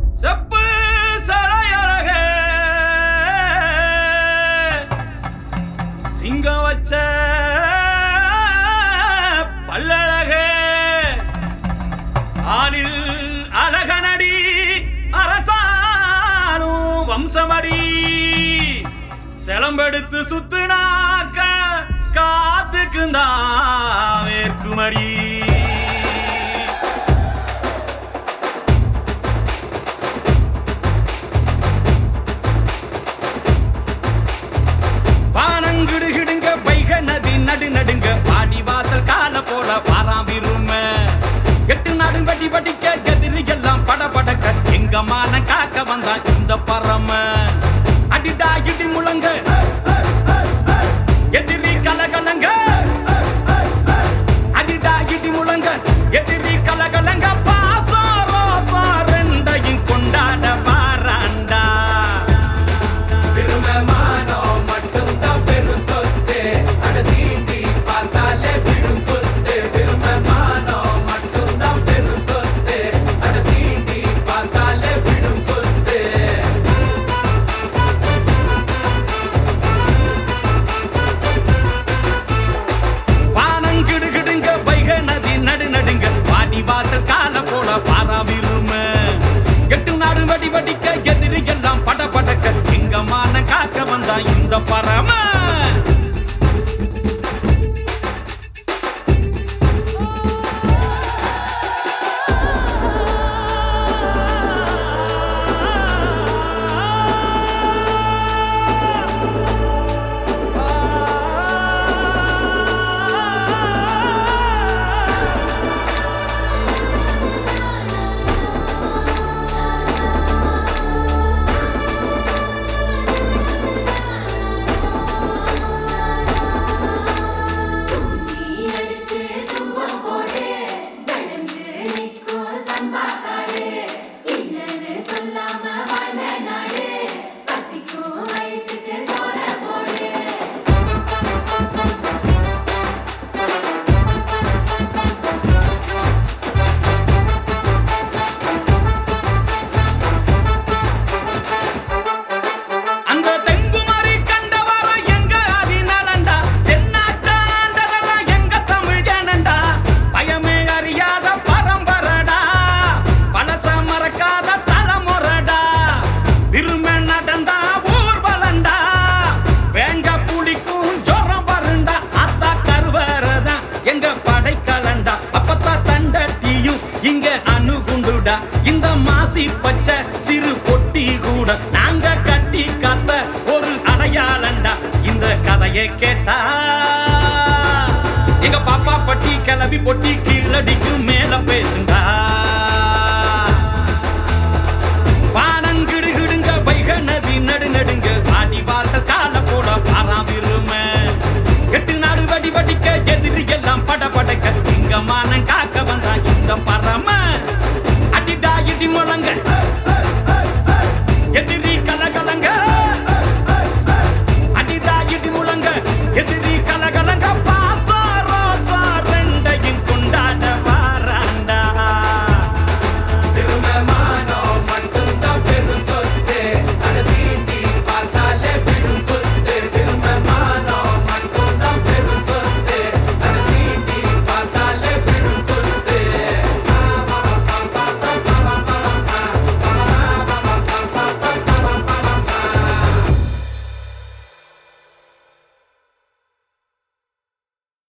செப்பு சரையழக சிங்கம் வச்ச பல்லழக ஆளில் அழகனடி அரசானும் வம்சமடி செலம்பெடுத்து சுத்துனாக்க காத்துக்குந்தா வேர்க்குமடி வானங்கிடுகிடுங்க வைக நதி நடு நடுங்க பாடி வாசல் கால போல வாராம் விரும்ப எட்டு நாடு வடி வடிக்க எதிரி எல்லாம் பட படக்க எங்க மான காக்க வந்தான் இந்த பரம அடிடா இடி முழங்க எதிரி கலகலங்க அடிடா இடி முழங்க எதிரி கலகலங்க பாசம் ரோசம் ரெண்டையும் கொண்டாட வாராண்டா திருமமானம் மட்டும்தான் பெரும் சொத்து அட சீண்டி பார்த்தாலே விடும் குத்து திருமமானம் மட்டும்தான் பெரும் சொத்து அட சீண்டி பார்த்தாலே விடும் குத்து வானங்கிடுகிடுங்க வைக நதி நடு நடுங்க பாடி வாசல் கால போல பாரா விரும எட்டு நாடு வடி வடிக்க எதிரி எல்லாம் பட படக்க சிங்கமான காக்க வந்தா இந்த பரம நீ அடிச்சு தூவம் போடு தடுஞ்சு நிக்கும் சம்பா காடு இல்லைன்னு சொல்லாம வாழ்ந்த நாடு பசிக்கும் வயிற்றுக்கு சோற போடு அந்த தெங்குமரி கண்டவர எங்க அதிநலண்டா தென்னாட்டாண்டதெல்லாம் எங்க தமிழ் ஜனண்டா பயமே அறியாத பரம்பரடா பழச மறக்காத தலைமுறடா விரும்ப நடந்தா ஊர்வலண்டா வேங்க புளிக்கும் ஜொரம் வருண்டா அத்தா கருவறதா எங்க படைக்கலண்டா அப்பத்தா தண்டட்டியும் இங்க அணுகுண்டுடா இந்த மாசி பச்சை சிறு பொட்டி கூட நாங்க கட்டி காத்த ஒரு அடையாளண்டா இந்த கதையை கேட்டா எங்க பாப்பா பட்டி கிளவி பொட்டி கீழடிக்கு மேல பேசுண்டா வானங்கிடுகிடுங்க வைக நதி நடு நடுங்க பாடி வாசல் கால போட பாரா விரும எட்டு நாடு வடி வடிக்க எதிரி எல்லாம் பட படக்க இங்க மானம் காக்க வந்தா இந்த பரம அடிடா இடி முழங்க